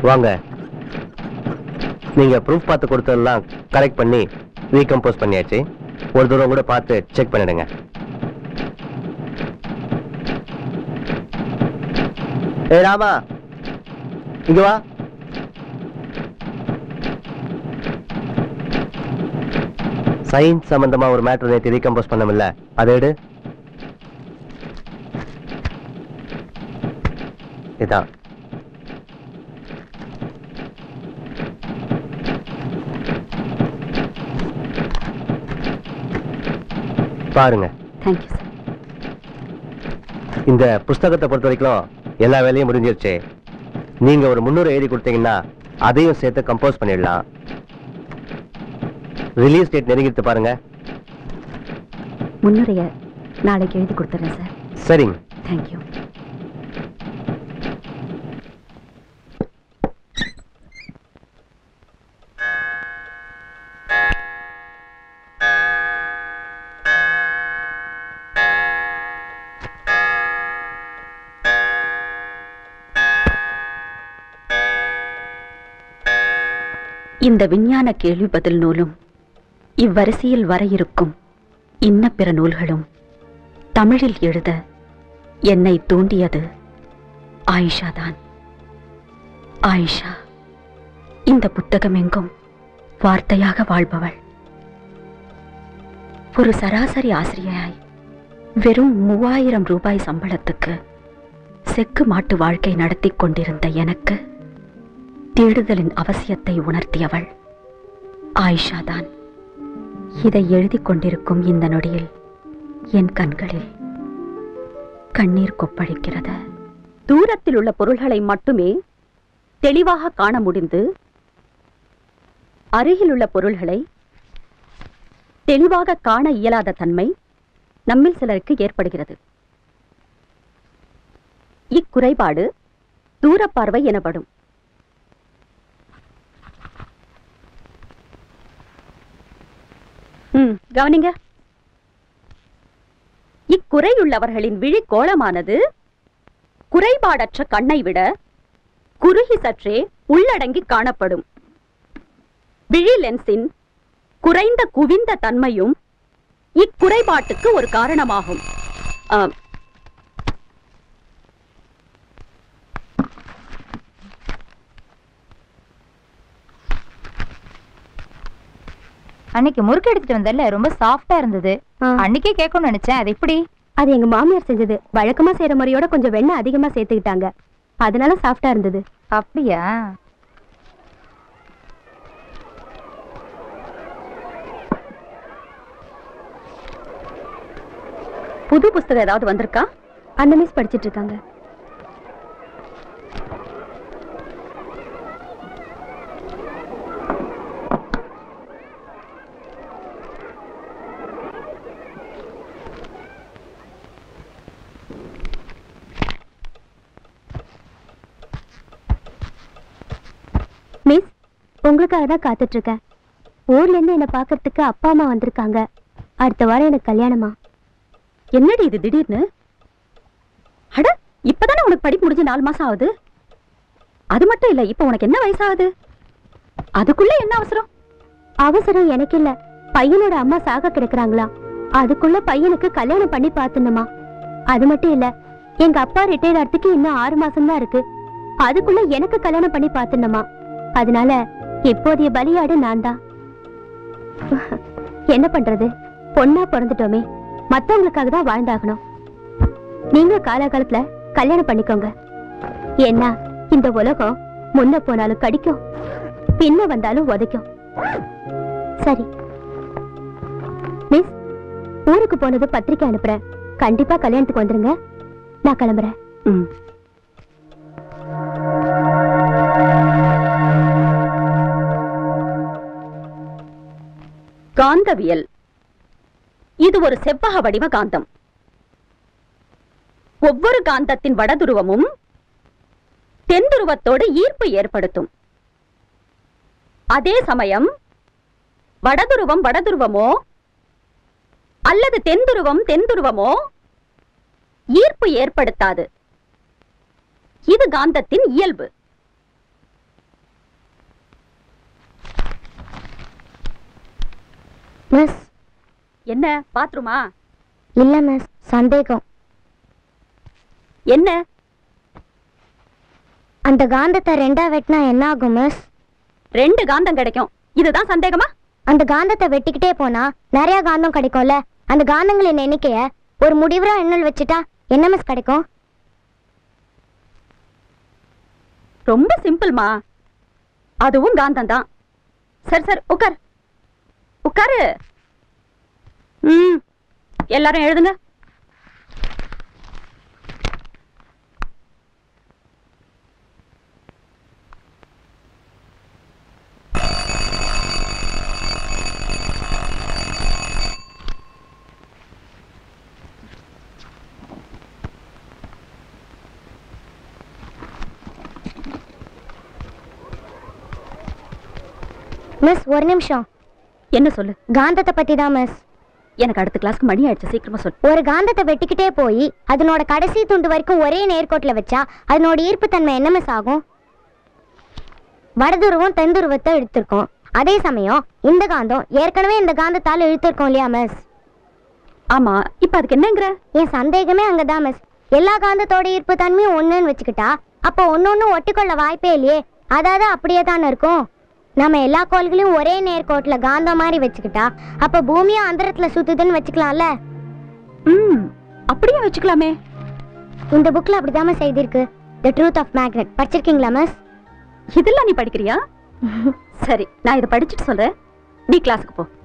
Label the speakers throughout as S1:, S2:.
S1: வாங்க நீங்க ப்ரூஃப் பார்த்து கொடுத்ததெல்லாம் கரெக்ட் பண்ணி ரீகம்போஸ் பண்ணியாச்சு ஒரு தூரம் கூட பார்த்து செக் பண்ணிடுங்க ஏ ராமா இங்க வா சயின்ஸ் சம்பந்தமா ஒரு மேட்டர் நேற்று ரீகம்போஸ் பண்ணமில்ல அதை எடு இதான் பாருங்க
S2: தேங்க்யூ சார்
S1: இந்த புஸ்தகத்தை பொறுத்த வரைக்கும் எல்லா வேலையும் முடிஞ்சிருச்சு நீங்க ஒரு முன்னூறு எழுதி கொடுத்தீங்கன்னா அதையும் சேர்த்து கம்போஸ் பண்ணிடலாம் ரிலீஸ் டேட் நெருங்கிட்டு பாருங்க
S2: முன்னுரைய நாளைக்கு எழுதி கொடுத்துறேன் சார்
S1: சரிங்க
S2: தேங்க்யூ இந்த விஞ்ஞான கேள்வி பதில் நூலும் இவ்வரிசையில் வர இருக்கும் இன்ன பிற நூல்களும் தமிழில் எழுத என்னை தூண்டியது ஆயிஷா தான் ஆயிஷா இந்த புத்தகம் எங்கும் வார்த்தையாக வாழ்பவள் ஒரு சராசரி ஆசிரியராய் வெறும் மூவாயிரம் ரூபாய் சம்பளத்துக்கு செக்கு மாட்டு வாழ்க்கை நடத்தி கொண்டிருந்த எனக்கு தேடுதலின் அவசியத்தை உணர்த்தியவள் ஆயிஷா தான் இதை எழுதிக் கொண்டிருக்கும் இந்த நொடியில் என் கண்களில் கண்ணீர் கொப்பளிக்கிறது தூரத்தில் உள்ள பொருள்களை மட்டுமே தெளிவாக காண முடிந்து அருகில் உள்ள பொருள்களை தெளிவாக காண இயலாத தன்மை நம்மில் சிலருக்கு ஏற்படுகிறது இக்குறைபாடு தூரப்பார்வை எனப்படும் ம் கவனிங்க இக்குறையுள்ளவர்களின் விழி கோலமானது குறைபாடற்ற கண்ணை விட குறுகி சற்றே உள்ளடங்கி காணப்படும் விழி லென்ஸின் குறைந்த குவிந்த தன்மையும் இக்குறைபாட்டுக்கு ஒரு காரணமாகும் ஆம்.
S3: அன்னைக்கு முறுக்கு எடுத்துட்டு வந்தல ரொம்ப சாஃப்டா இருந்தது அன்னைக்கே கேட்கணும்னு நினைச்சேன் அது எப்படி
S4: அது எங்க மாமியார் செஞ்சது வழக்கமா செய்யற முறையோட கொஞ்சம் வெண்ணெய் அதிகமா சேர்த்துக்கிட்டாங்க அதனால சாஃப்டா இருந்தது
S3: அப்படியா
S2: புது புஸ்தகம் ஏதாவது வந்திருக்கா
S4: அந்த மிஸ் படிச்சிட்டு இருக்காங்க மிஸ் உங்களுக்காக தான் காத்துட்டு இருக்கேன் ஊர்ல இருந்து என்ன பாக்குறதுக்கு அப்பா அம்மா வந்திருக்காங்க அடுத்த வாரம் எனக்கு கல்யாணமா
S2: என்னடி இது திடீர்னு அட இப்பதானே உனக்கு படிப்பு முடிஞ்சு நாலு மாசம் ஆகுது அது மட்டும் இல்ல இப்ப உனக்கு என்ன வயசாகுது அதுக்குள்ள என்ன அவசரம்
S4: அவசரம் எனக்கு இல்ல பையனோட அம்மா சாக கிடக்குறாங்களா அதுக்குள்ள பையனுக்கு கல்யாணம் பண்ணி பாத்துணுமா அது மட்டும் இல்ல எங்க அப்பா ரிட்டையர் ஆகிறதுக்கு இன்னும் ஆறு மாசம் தான் இருக்கு அதுக்குள்ள எனக்கு கல்யாணம் பண்ணி பாத்துணுமா அதனால இப்போதைய பலியாடு நான் தான் என்ன பண்றது பொண்ணா பிறந்துட்டோமே மத்தவங்களுக்காக தான் வாழ்ந்தாகணும் நீங்க காலகாலத்துல கல்யாணம் பண்ணிக்கோங்க ஏன்னா இந்த உலகம் முன்ன போனாலும் கடிக்கும் பின்ன வந்தாலும் உதைக்கும் சரி மிஸ் ஊருக்கு போனது பத்திரிக்கை அனுப்புறேன் கண்டிப்பா கல்யாணத்துக்கு வந்துருங்க நான் கிளம்புறேன்
S2: ம். காந்தவியல் இது ஒரு செவ்வக வடிவ காந்தம் ஒவ்வொரு காந்தத்தின் வடதுருவமும் தென்துருவத்தோடு ஈர்ப்பு ஏற்படுத்தும் அதே சமயம் வடதுருவம் வடதுருவமோ அல்லது தென்துருவம் தென்துருவமோ ஈர்ப்பு ஏற்படுத்தாது இது காந்தத்தின் இயல்பு என்ன பாத்ரூமா
S4: இல்ல மிஸ் சந்தேகம்
S2: என்ன
S4: அந்த காந்தத்தை ரெண்டா வெட்டினா என்ன ஆகும் மிஸ்
S2: ரெண்டு காந்தம் கிடைக்கும் இதுதான் சந்தேகமா
S4: அந்த காந்தத்தை வெட்டிக்கிட்டே போனா நிறைய காந்தம் கிடைக்கும்ல அந்த காந்தங்களின் எண்ணிக்கைய ஒரு முடிவுறா எண்ணல் வச்சுட்டா என்ன மிஸ் கிடைக்கும்
S2: ரொம்ப சிம்பிள்மா அதுவும் காந்தம் தான் சரி சரி உட்கார் உட்காரு ம் எல்லாரும் எழுதுங்க
S4: மிஸ் ஒரு நிமிஷம்
S2: என்ன சொல்லு
S4: காந்தத்தை பத்தி தான் மிஸ்
S2: எனக்கு அடுத்த கிளாஸ்க்கு மணி ஆயிடுச்சு சீக்கிரமா சொல்லு
S4: ஒரு காந்தத்தை வெட்டிக்கிட்டே போய் அதனோட கடைசி துண்டு வரைக்கும் ஒரே நேர்கோட்டில் வச்சா அதனோட ஈர்ப்புத்தன்மை என்ன மிஸ் ஆகும் வடதுருவம் தென்துருவத்தை இழுத்திருக்கோம் அதே சமயம் இந்த காந்தம் ஏற்கனவே இந்த காந்தத்தால் இழுத்திருக்கோம் இல்லையா மிஸ்
S2: ஆமா இப்ப அதுக்கு என்னங்கிற
S4: என் சந்தேகமே அங்கதான் மிஸ் எல்லா காந்தத்தோட ஈர்ப்பு தன்மையும் ஒண்ணுன்னு வச்சுக்கிட்டா அப்போ ஒன்னொன்னு ஒட்டிக்கொள்ள வாய்ப்பே இல்லையே அதாவது அப்படியே தானே இருக்கும் நம்ம எல்லா கோள்களையும் ஒரே நேர்கோட்டில் காந்தம் மாதிரி வச்சுக்கிட்டா அப்போ பூமியும் அந்தரத்துல சுத்துதுன்னு வச்சுக்கலாம்ல
S2: ம் அப்படியே வச்சுக்கலாமே
S4: இந்த புக்ல அப்படிதாம செய்திருக்கு த ட்ரூத் ஆஃப் மேக்னெட் படிச்சிருக்கீங்களா மிஸ்
S2: இதெல்லாம் நீ படிக்கிறியா சரி நான் இதை படிச்சுட்டு சொல்றேன் நீ கிளாஸுக்கு போ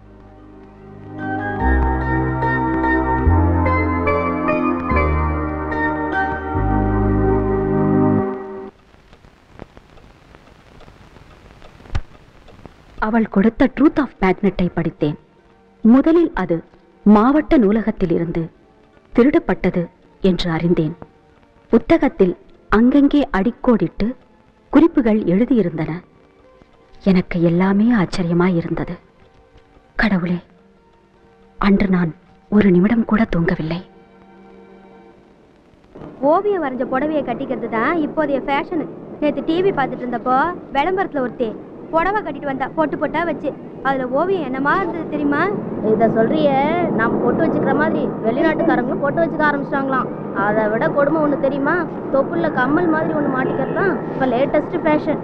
S2: அவள் கொடுத்த ட்ரூத் ஆஃப் மேக்னெட்டை படித்தேன் முதலில் அது மாவட்ட நூலகத்திலிருந்து திருடப்பட்டது என்று அறிந்தேன் புத்தகத்தில் அங்கங்கே அடிக்கோடிட்டு குறிப்புகள் எழுதியிருந்தன எனக்கு எல்லாமே ஆச்சரியமாய் இருந்தது கடவுளே அன்று நான் ஒரு நிமிடம் கூட தூங்கவில்லை
S5: ஓவியம் வரைஞ்ச புடவையை கட்டிக்கிறது தான் இப்போதைய ஃபேஷனு நேற்று டிவி பார்த்துட்டு இருந்தப்போ விளம்பரத்தில் ஒருத்தி புடவை கட்டிட்டு வந்தா பொட்டு பொட்டா வச்சு அதில் ஓவியம் என்னமா இருந்தது தெரியுமா
S6: இதை சொல்றியே நாம பொட்டு வச்சுக்கிற மாதிரி வெளிநாட்டுக்காரங்களும் பொட்டு வச்சுக்க ஆரம்பிச்சிட்டாங்களாம் அதை விட கொடுமை ஒன்று தெரியுமா தொப்புள்ள கம்மல் மாதிரி ஒன்று மாட்டிக்கிறது தான் இப்போ லேட்டஸ்ட் ஃபேஷன்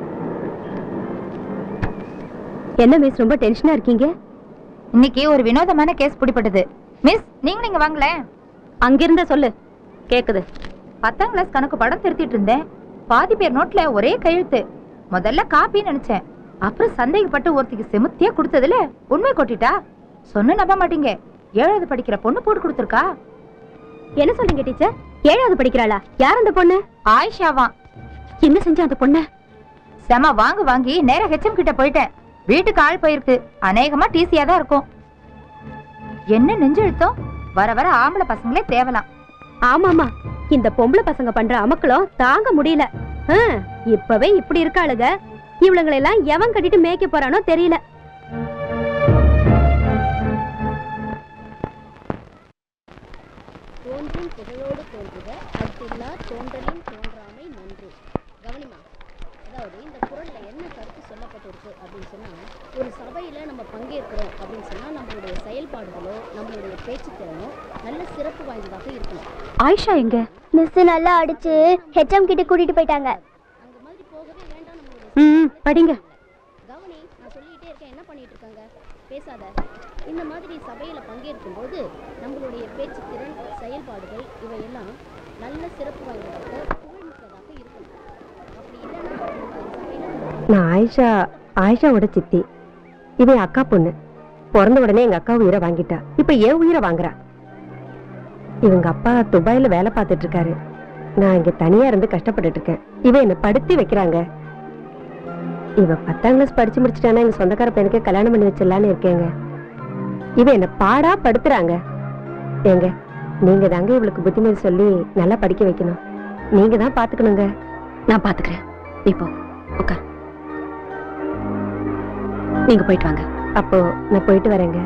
S5: என்ன மிஸ் ரொம்ப டென்ஷனாக இருக்கீங்க
S3: இன்னைக்கு ஒரு வினோதமான கேஸ் பிடிப்பட்டது மிஸ் நீங்களும் இங்க வாங்களேன்
S2: அங்கிருந்த சொல்லு கேக்குது
S3: பத்தாம் கிளாஸ் கணக்கு படம் திருத்திட்டு இருந்தேன் பாதி பேர் நோட்ல ஒரே கையெழுத்து முதல்ல காப்பின்னு நினைச்சேன் அப்புறம் சந்தேகப்பட்டு ஒருத்திக்கு செமுத்தியா கொடுத்ததுல உண்மை கொட்டிட்டா சொன்ன நம்ப மாட்டீங்க ஏழாவது படிக்கிற பொண்ணு போட்டு கொடுத்துருக்கா
S5: என்ன சொல்றீங்க டீச்சர் ஏழாவது படிக்கிறாளா யார் அந்த பொண்ணு
S3: ஆயிஷாவான்
S2: என்ன செஞ்ச அந்த பொண்ண
S3: செம வாங்கு வாங்கி நேரா ஹெச்எம் கிட்ட போயிட்டேன் வீட்டுக்கு ஆள் போயிருக்கு அநேகமா டிசியா தான் இருக்கும் என்ன நெஞ்செழுத்தம் வர வர ஆம்பளை பசங்களே தேவலாம்
S5: ஆமாமா இந்த பொம்பளை பசங்க பண்ற அமக்களும் தாங்க முடியல ஆ, இப்பவே இப்படி இருக்காளுங்க இவளுங்களை எல்லாம் எவன் கட்டிட்டு மேய்க்க போறானோ தெரியல
S6: தோன்றும் புகழோடு தோன்றுக அடுத்தில்லா தோன்றலின் தோன்றாமை நன்று கவனிமா அதாவது இந்த குரல்ல என்ன கருத்து சொல்லப்பட்டிருக்கு அப்படின்னு சொன்னா ஒரு சபையில நம்ம பங்கேற்கிறோம் அப்படின்னு சொன்னா நம்மளுடைய செயல்பாடுகளோ நம்மளுடைய பேச்சுத்திறனோ நல்ல சிறப்பு வாய்ந்ததாக இருக்கணும்
S2: ஆயிஷா எங்க
S4: மிஸ் நல்லா அடிச்சு ஹெச்எம் கிட்ட கூட்டிட்டு போயிட்டாங்க
S6: அந்த மாதிரி போகவே வேண்டாம் நம்மளுடைய
S2: ம் படிங்க
S6: கவனி நான் சொல்லிக்கிட்டே இருக்கேன் என்ன பண்ணிட்டு இருக்காங்க பேசாத இந்த மாதிரி சபையில பங்கேற்கும் போது நம்மளுடைய பேச்சுத்திறன் செயல்பாடுகள் இவையெல்லாம் நல்ல சிறப்பு வாய்ந்ததாக புகழ்மிக்கதாக இருக்கணும் அப்படி இல்லைன்னா நமக்கு அந்த சபையில நம்ம
S5: நான் ஆயிஷா ஆயிஷாவோட சித்தி இவன் அக்கா பொண்ணு பிறந்த உடனே எங்க அக்கா உயிரை வாங்கிட்டா இப்ப ஏன் உயிரை வாங்குறா இவங்க அப்பா துபாயில வேலை பார்த்துட்டு இருக்காரு நான் இங்க தனியா இருந்து கஷ்டப்பட்டுட்டு இருக்கேன் இவன் என்ன படுத்தி வைக்கிறாங்க இவ பத்தாம் கிளாஸ் படிச்சு முடிச்சிட்டானா எங்க சொந்தக்கார பையனுக்கு கல்யாணம் பண்ணி வச்சிடலான்னு இருக்கேங்க இவன் என்ன பாடா படுத்துறாங்க ஏங்க நீங்க தாங்க இவளுக்கு புத்திமதி சொல்லி நல்லா படிக்க வைக்கணும் நீங்க தான் பாத்துக்கணுங்க
S2: நான் பாத்துக்கிறேன் இப்போ உட்கார் நீங்க போயிட்டு வாங்க
S5: அப்போ நான் போயிட்டு வரேங்க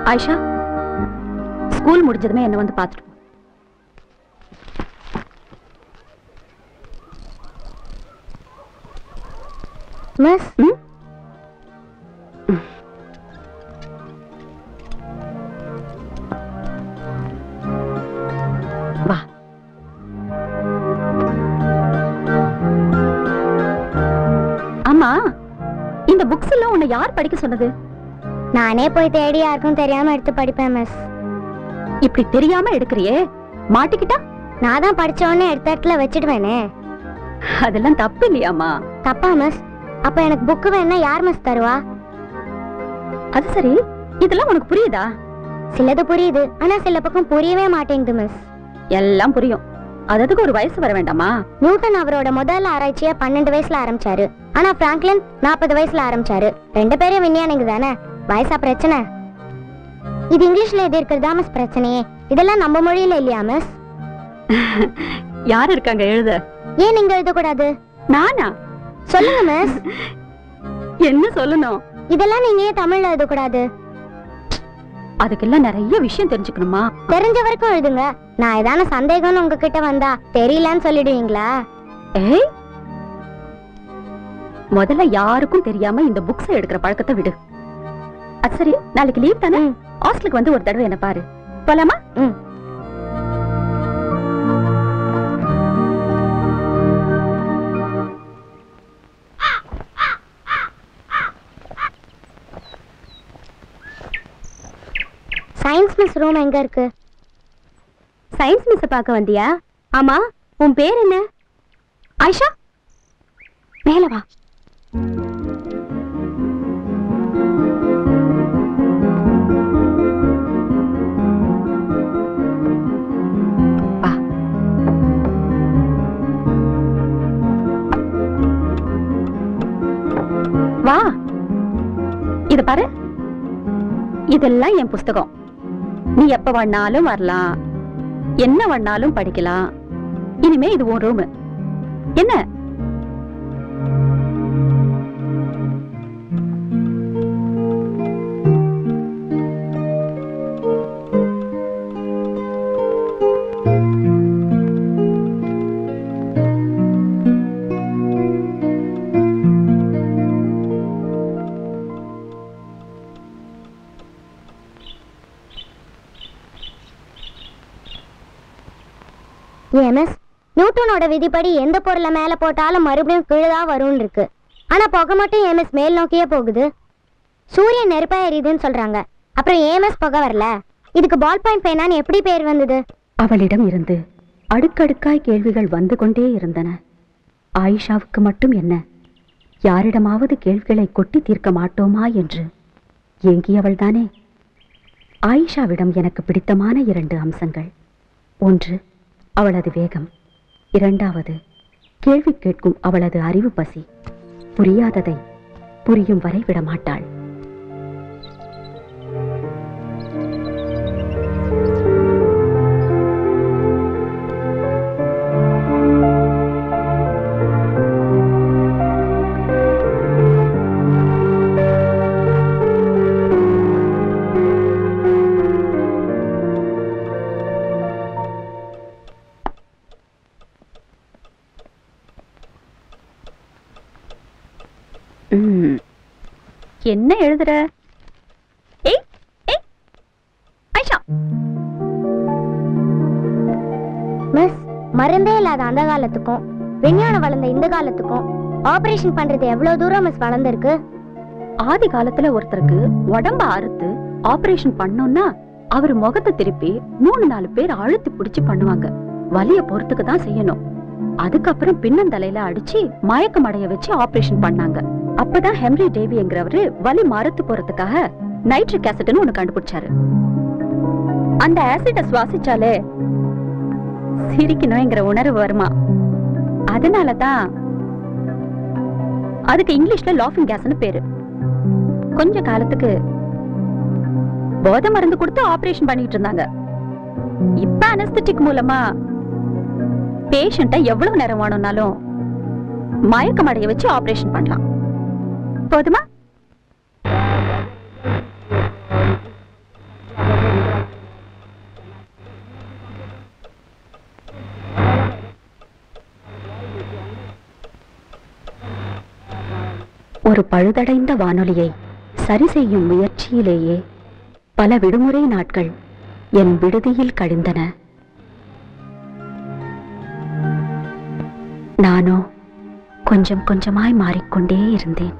S2: ஆயிஷா ஸ்கூல் முடிஞ்சதுமே என்ன வந்து பார்த்துட்டு போ.
S4: மிஸ்
S2: ம்? வா ஆமா இந்த புக்ஸ் எல்லாம் உன்னை யார் படிக்க சொன்னது
S4: நானே போய் தேடி யாருக்கும் தெரியாம எடுத்து படிப்பேன் மிஸ்
S2: இப்படி தெரியாம எடுக்கிறியே மாட்டிக்கிட்டா
S4: நான் தான் படிச்ச உடனே எடுத்த இடத்துல வச்சிடுவேனே
S2: அதெல்லாம் தப்பு இல்லையாமா
S4: தப்பா மிஸ் அப்ப எனக்கு புக்கு வேணா யார் மிஸ் தருவா
S2: அது சரி இதெல்லாம் உனக்கு புரியுதா
S4: சிலது புரியுது ஆனா சில பக்கம் புரியவே மாட்டேங்குது மிஸ்
S2: எல்லாம் புரியும் அது அதுக்கு ஒரு வயசு வர வேண்டாமா
S4: நியூட்டன் அவரோட முதல் ஆராய்ச்சியை பன்னெண்டு வயசுல ஆரம்பிச்சாரு ஆனா பிராங்க்லின் நாற்பது வயசுல ஆரம்பிச்சாரு ரெண்டு பேரும் விஞ்ஞானிங்க தானே வயசா பிரச்சனை இது இங்கிலீஷ்ல எது இருக்கிறதா மிஸ் பிரச்சனையே இதெல்லாம் நம்ம மொழியில இல்லையா மிஸ்
S2: யார் இருக்காங்க எழுத
S4: ஏன் நீங்க எழுதக்கூடாது
S2: நானா
S4: சொல்லுங்க மிஸ்
S2: என்ன சொல்லணும்
S4: இதெல்லாம் நீங்க ஏன் தமிழ்ல எழுதக்கூடாது
S2: அதுக்கெல்லாம் நிறைய விஷயம் தெரிஞ்சுக்கணுமா
S4: தெரிஞ்ச வரைக்கும் எழுதுங்க நான் ஏதான சந்தேகம்னு உங்ககிட்ட வந்தா தெரியலன்னு சொல்லிடுவீங்களா
S2: ஏய் முதல்ல யாருக்கும் தெரியாம இந்த புக்ஸ் எடுக்கிற பழக்கத்தை விடு அது சரி நாளைக்கு லீவ் தானே
S4: ம்.
S2: ஹாஸ்டலுக்கு வந்து ஒரு தடவை என்ன பாரு போலாமா
S4: ம். சயின்ஸ் மிஸ் ரூம் எங்க இருக்கு
S2: சயின்ஸ் மிஸ் பார்க்க வந்தியா ஆமா உன் பேர் என்ன ஆயிஷா மேல வா வா வா இத பாரு இதெல்லாம் என் புஸ்தகம் நீ எப்ப வேணாலும் வரலாம் என்ன வேணாலும் படிக்கலாம் இனிமே இது உன் ரூம் என்ன
S4: ஏன் மிஸ் நியூட்டனோட விதிப்படி எந்த பொருளை மேல போட்டாலும் மறுபடியும் கீழே தான் வரும்னு இருக்கு ஆனா புகை மட்டும் ஏன் மிஸ் மேல் நோக்கியே போகுது சூரியன் நெருப்பா எரியுதுன்னு சொல்றாங்க அப்புறம் ஏன் மிஸ் புகை வரல இதுக்கு பால் பாயிண்ட் பேனான்னு எப்படி பேர் வந்தது
S2: அவளிடம் இருந்து அடுக்கடுக்காய் கேள்விகள் வந்து கொண்டே இருந்தன ஆயிஷாவுக்கு மட்டும் என்ன யாரிடமாவது கேள்விகளை கொட்டி தீர்க்க மாட்டோமா என்று ஏங்கியவள்தானே ஆயிஷாவிடம் எனக்கு பிடித்தமான இரண்டு அம்சங்கள் ஒன்று அவளது வேகம் இரண்டாவது கேள்வி கேட்கும் அவளது அறிவு பசி புரியாததை புரியும் வரை விட மாட்டாள் ம். என்ன எழுதுற ஏய் ஏய் ஐஷா
S4: மிஸ் மருந்தே இல்லாத அந்த காலத்துக்கும் விஞ்ஞானம் வளர்ந்த இந்த காலத்துக்கும் ஆபரேஷன் பண்றது எவ்வளவு தூரம் மிஸ் வளர்ந்துருக்கு
S2: ஆதி காலத்துல ஒருத்தருக்கு உடம்ப அறுத்து ஆபரேஷன் பண்ணோம்னா அவர் முகத்தை திருப்பி மூணு நாலு பேர் அழுத்தி பிடிச்சு பண்ணுவாங்க வலிய பொறுத்துக்கு தான் செய்யணும் அதுக்கப்புறம் பின்னந்தலையில அடிச்சு மயக்கம் அடைய வச்சு ஆபரேஷன் பண்ணாங்க அப்பதான் ஹென்ரி டேவிங்கிறவரு வலி மறுத்து போறதுக்காக நைட்ரிக் ஆசிட்னு ஒண்ணு கண்டுபிடிச்சாரு அந்த ஆசிட சுவாசிச்சாலே சிரிக்கணுங்கிற உணர்வு வருமா அதனாலதான் அதுக்கு இங்கிலீஷ்ல லாஃபிங் கேஸ்னு பேரு கொஞ்ச காலத்துக்கு போதை மருந்து கொடுத்து ஆபரேஷன் பண்ணிட்டு இருந்தாங்க இப்ப அனஸ்தட்டிக் மூலமா பேஷண்ட்டை எவ்வளவு நேரம் வேணும்னாலும் மயக்கம் அடைய வச்சு ஆபரேஷன் பண்ணலாம் போதுமா ஒரு பழுதடைந்த வானொலியை சரி செய்யும் முயற்சியிலேயே பல விடுமுறை நாட்கள் என் விடுதியில் கழிந்தன நானோ கொஞ்சம் கொஞ்சமாய் மாறிக்கொண்டே இருந்தேன்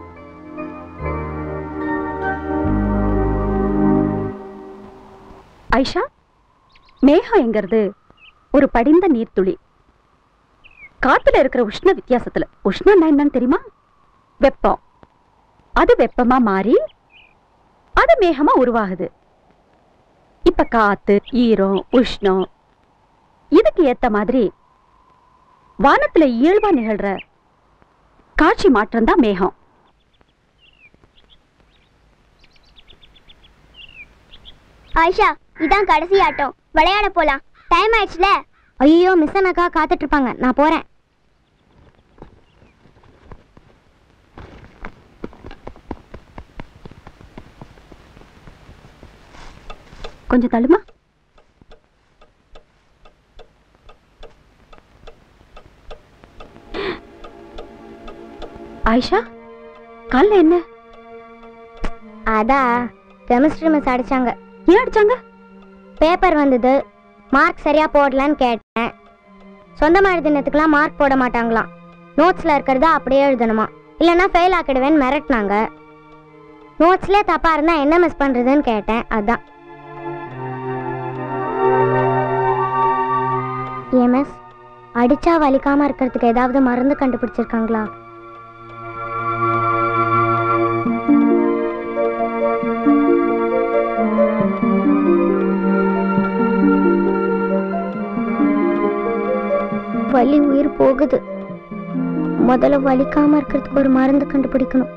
S2: ஐஷா மேகம் என்கிறது ஒரு படிந்த நீர்த்துளி காத்துல இருக்கிற உஷ்ண வித்தியாசத்துல உஷ்ணம்னா என்னன்னு தெரியுமா வெப்பம் அது வெப்பமா மாறி அது மேகமா உருவாகுது இப்ப காத்து ஈரம் உஷ்ணம் இதுக்கு ஏத்த மாதிரி வானத்துல இயல்பா நிகழ்ற காட்சி மாற்றம் தான் மேகம்
S4: ஆயிஷா இதான் கடைசி ஆட்டம் விளையாட போலாம் டைம் ஆயிடுச்சுல ஐயோ மிஸ் அண்ணாக்கா காத்துட்டு இருப்பாங்க நான் போறேன்
S2: கொஞ்சம் தள்ளுமா ஆயிஷா கால்ல என்ன
S4: அதா கெமிஸ்ட்ரி மிஸ் அடிச்சாங்க
S2: ஏன் அடிச்சாங்க
S4: பேப்பர் வந்தது மார்க் சரியா போடலன்னு கேட்டேன் சொந்தமா எழுதினதுக்கெல்லாம் மார்க் போட மாட்டாங்களாம் நோட்ஸ்ல இருக்கிறத அப்படியே எழுதணுமா இல்லைன்னா ஃபெயில் ஆக்கிடுவேன்னு மிரட்டினாங்க நோட்ஸ்லேயே தப்பா இருந்தா என்ன மிஸ் பண்றதுன்னு கேட்டேன் அதான் ஏன் மிஸ் அடிச்சா வலிக்காம இருக்கிறதுக்கு ஏதாவது மருந்து கண்டுபிடிச்சிருக்காங்களா வலி உயிர் போகுது முதல்ல வலிக்காம இருக்கிறதுக்கு ஒரு மருந்து கண்டுபிடிக்கணும்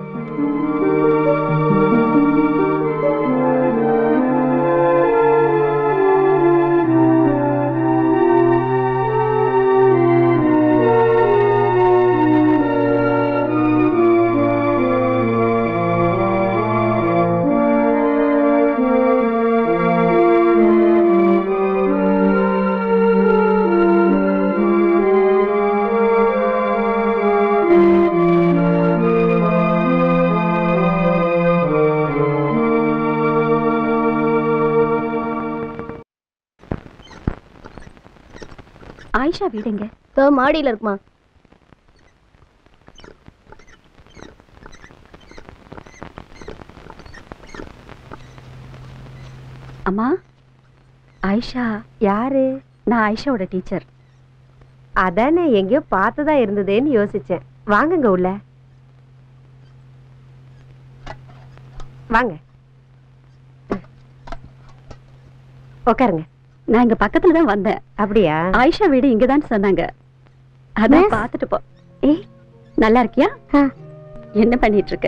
S2: ஆயிஷா வீடுங்க
S6: மாடியில இருக்குமா
S2: அம்மா ஆயிஷா
S5: யாரு
S2: நான் ஆயிஷாவோட டீச்சர்
S5: அதானே எங்கேயோ பார்த்ததா இருந்ததேன்னு யோசிச்சேன் வாங்குங்க உள்ள வாங்க உட்காருங்க
S2: நான் இங்க பக்கத்துல தான் வந்தேன்
S5: அப்படியா
S2: ஆயிஷா வீடு இங்கதான் சொன்னாங்க அதான்
S4: Miss.
S2: பார்த்துட்டு போ ஏய் நல்லா இருக்கியா
S4: ஆ.
S2: என்ன பண்ணிட்டு இருக்க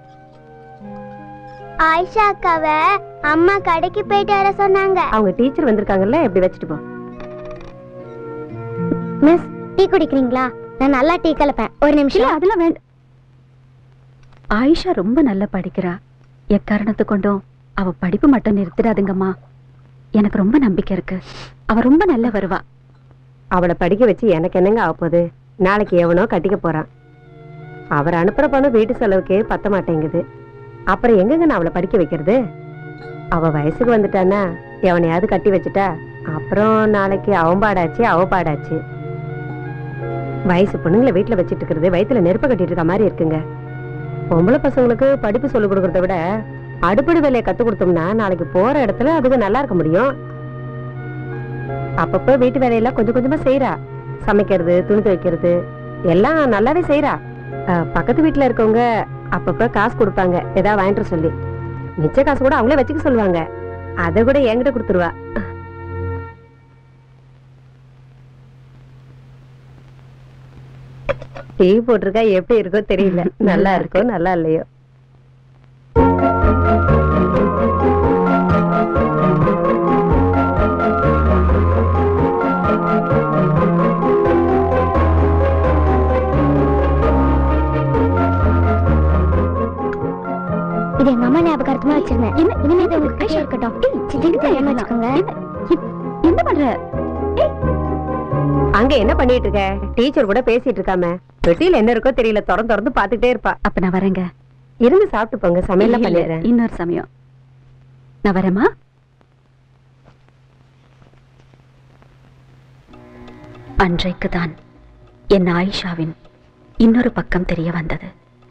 S4: ஆயிஷா அக்காவை அம்மா கடைக்கு போயிட்டு வர சொன்னாங்க
S5: அவங்க டீச்சர் வந்திருக்காங்கல்ல இப்படி வச்சுட்டு போ
S4: மிஸ் டீ குடிக்கிறீங்களா நான் நல்லா டீ கலப்பேன் ஒரு
S2: இல்ல
S4: நிமிஷம்
S2: அதெல்லாம் வேண்டாம் ஆயிஷா ரொம்ப நல்லா படிக்கிறா எக்காரணத்து கொண்டும் அவ படிப்பு மட்டும் நிறுத்திடாதுங்கம்மா எனக்கு ரொம்ப நம்பிக்கை இருக்கு அவ ரொம்ப நல்லா வருவா
S5: அவளை படிக்க வச்சு எனக்கு என்னங்க ஆக போகுது நாளைக்கு எவனோ கட்டிக்க போறான் அவர் அனுப்புற பணம் வீட்டு செலவுக்கே பத்த மாட்டேங்குது அப்புறம் எங்கங்க நான் அவளை படிக்க வைக்கிறது அவ வயசுக்கு வந்துட்டானா எவனையாவது கட்டி வச்சுட்டா அப்புறம் நாளைக்கு அவன் பாடாச்சு அவ பாடாச்சு வயசு பொண்ணுங்களை வீட்டுல வச்சிட்டு இருக்கிறது வயித்துல நெருப்ப கட்டிட்டு இருக்க மாதிரி இருக்குங்க பொம்பளை பசங்களுக்கு படிப்பு சொல்லிக் கொடுக்கறத விட அடுப்படி வேலையை கத்து கொடுத்தோம்னா நாளைக்கு போற இடத்துல அதுக்கு நல்லா இருக்க முடியும் அப்பப்போ வீட்டு வேலையெல்லாம் கொஞ்சம் கொஞ்சமா செய்றா சமைக்கிறது துணி துவைக்கிறது எல்லாம் நல்லாவே செய்றா அஹ், பக்கத்து வீட்டுல இருக்கவங்க அப்பப்ப காசு கொடுப்பாங்க ஏதாவது வாங்கிட்டு வர சொல்லி மிச்ச காசு கூட அவங்களே வச்சுக்க சொல்லுவாங்க அதை கூட என்கிட்ட கொடுத்துருவா டீ போட்டிருக்கா எப்படி இருக்கோ தெரியல நல்லா இருக்கோ நல்லா இல்லையோ
S4: இது எங்க அம்மா ஞாபகார்த்தமா வச்சிருந்தேன்
S2: என்ன
S4: இனிமே இது உங்க கையில இருக்கட்டும் சித்திக்கு தெரியாம வச்சுக்கோங்க
S2: என்ன இ- என்ன பண்ற
S5: அங்க என்ன பண்ணிட்டு இருக்க டீச்சர் கூட பேசிட்டு இருக்காம பெட்டியில என்ன இருக்கோ தெரியல திறந்து திறந்து பாத்துக்கிட்டே இருப்பா
S2: அப்ப நான் வரேங்க
S5: இருந்து சாப்பிட்டு போங்க சமையல்லாம்
S2: இல்ல,
S5: பண்ணிடுறேன்
S2: இன்னொரு சமயம் நான் வரேம்மா அன்றைக்கு தான் என் ஆயிஷாவின் இன்னொரு பக்கம் தெரிய வந்தது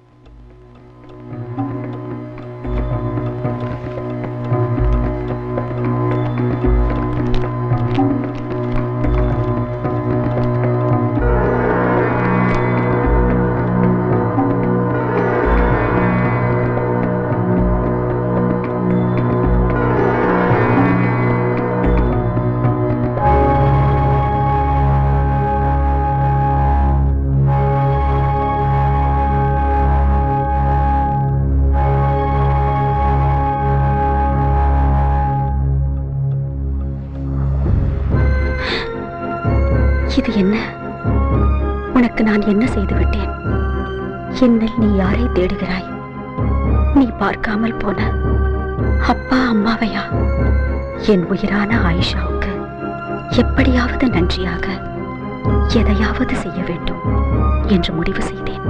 S2: இது என்ன உனக்கு நான் என்ன செய்து விட்டேன் என்னில் நீ யாரை தேடுகிறாய் நீ பார்க்காமல் போன அப்பா அம்மாவையா என் உயிரான ஆயிஷாவுக்கு எப்படியாவது நன்றியாக எதையாவது செய்ய வேண்டும் என்று முடிவு செய்தேன்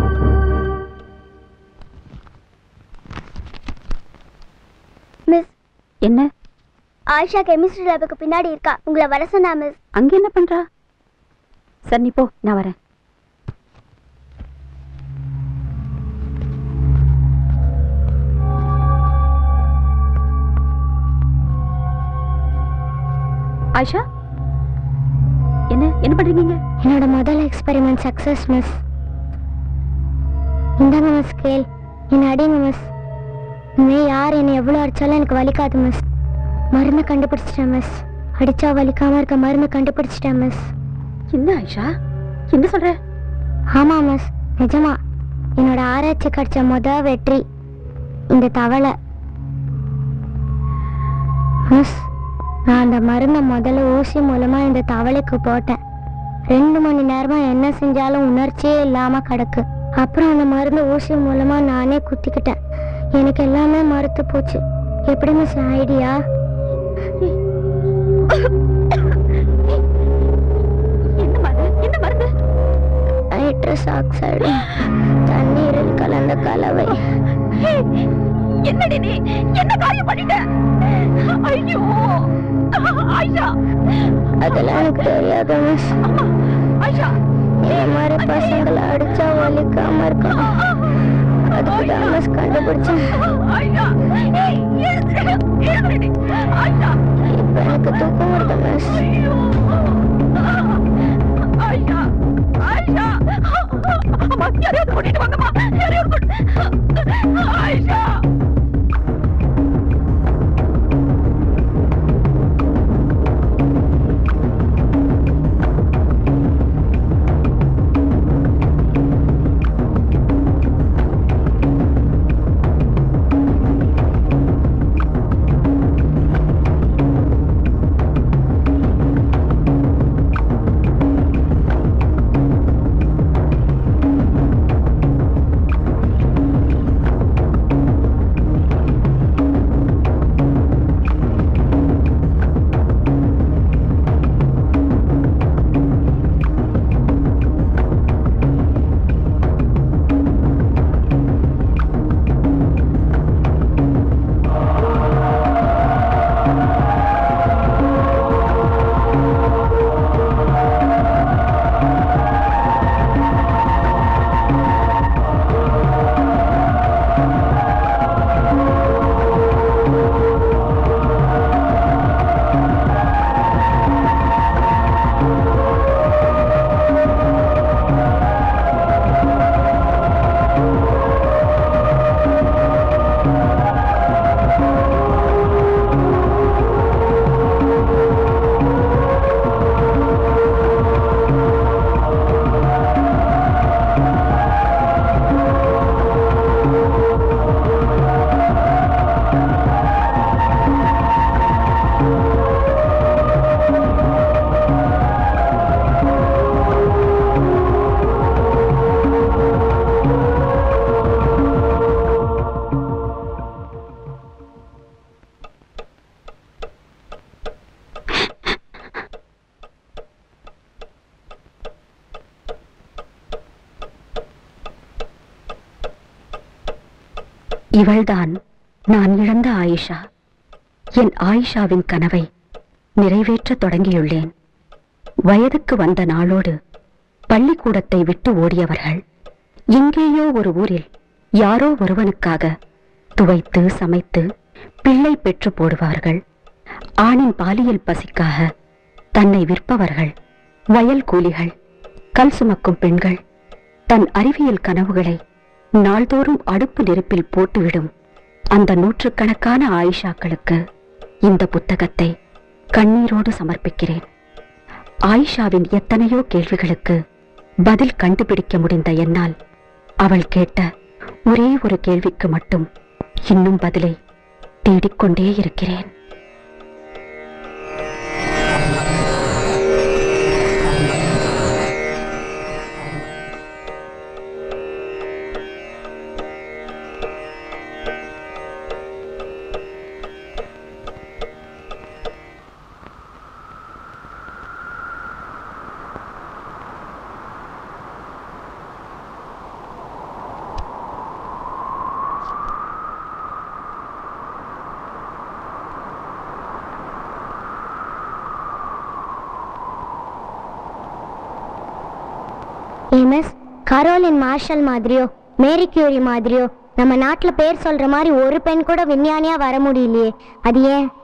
S4: மிஸ்
S2: என்ன
S4: ஆயிஷா கெமிஸ்ட்ரி லேபுக்கு பின்னாடி இருக்கா உங்களை வர சொன்னா மிஸ்
S2: அங்க என்ன பண்றா சரி நீ போ நான் வரேன் ஆயிஷா என்ன என்ன பண்றீங்க
S4: என்னோட முதல் எக்ஸ்பெரிமெண்ட் சக்சஸ் மிஸ் இந்தாங்க மிஸ் கேள் என்னை அடிங்க மிஸ் இனிமே யார் என்னை எவ்வளோ அடிச்சாலும் எனக்கு வலிக்காது மிஸ் மருந்து கண்டுபிடிச்சிட்டேன் மிஸ் அடிச்சா வலிக்காம இருக்க மருந்து கண்டுபிடிச்சிட்டேன் மிஸ்
S2: என்ன ஆயிஷா என்ன சொல்ற
S4: ஆமா மிஸ் நிஜமா என்னோட ஆராய்ச்சி கிடைச்ச முத வெற்றி இந்த தவளை மிஸ் நான் அந்த மருந்தை முதல்ல ஊசி மூலமா இந்த தவளைக்கு போட்டேன் ரெண்டு மணி நேரமா என்ன செஞ்சாலும் உணர்ச்சியே இல்லாம கிடக்கு அப்புறம் அந்த மருந்து ஊசி மூலமா நானே குத்திக்கிட்டேன் எனக்கு எல்லாமே மறுத்து போச்சு எப்படி மிஸ் ஐடியா
S2: என்ன மருந்து என்ன மருந்து
S4: நைட்ரஸ் ஆக்சைடு தண்ணீரில் கலந்த கலவை
S2: என்னடி நீ என்ன காரியம் பண்ணிட்ட ஐயோ ஆயிஷா
S4: அதெல்லாம் எனக்கு தெரியாது மிஸ்
S2: அம்மா ஆயிஷா
S4: இந்த மாதிரி பசங்களை அடிச்சா வலிக்காம இருக்கணும் அதுக்கு தான் மிஸ் கண்டுபிடிச்சேன்
S2: ஆயிஷா ஏய், எழுந்திரு, எழுந்திருடி. ஆயிஷா
S4: இப்ப எனக்கு தூக்கம் வருது மிஸ்
S2: ஐயோ ஆயிஷா ஆயிஷா அம்மா யாரையாவது கூட்டிட்டு வாங்கம்மா யாரையாவது கூட்டி- ஆயிஷா இவள்தான் நான் இழந்த ஆயிஷா என் ஆயிஷாவின் கனவை நிறைவேற்றத் தொடங்கியுள்ளேன் வயதுக்கு வந்த நாளோடு பள்ளிக்கூடத்தை விட்டு ஓடியவர்கள் எங்கேயோ ஒரு ஊரில் யாரோ ஒருவனுக்காக துவைத்து சமைத்து பிள்ளை பெற்று போடுவார்கள் ஆணின் பாலியல் பசிக்காக தன்னை விற்பவர்கள் வயல் கூலிகள் கல் சுமக்கும் பெண்கள் தன் அறிவியல் கனவுகளை நாள்தோறும் அடுப்பு நெருப்பில் போட்டுவிடும் அந்த நூற்றுக்கணக்கான ஆயிஷாக்களுக்கு இந்த புத்தகத்தை கண்ணீரோடு சமர்ப்பிக்கிறேன் ஆயிஷாவின் எத்தனையோ கேள்விகளுக்கு பதில் கண்டுபிடிக்க முடிந்த என்னால் அவள் கேட்ட ஒரே ஒரு கேள்விக்கு மட்டும் இன்னும் பதிலை தேடிக்கொண்டே இருக்கிறேன்
S4: எம்எஸ் கரோலின் மார்ஷல் மாதிரியோ மேரி கியூரி மாதிரியோ நம்ம நாட்டுல பேர் சொல்ற மாதிரி ஒரு பெண் கூட விஞ்ஞானியா வர முடியலையே அது ஏன்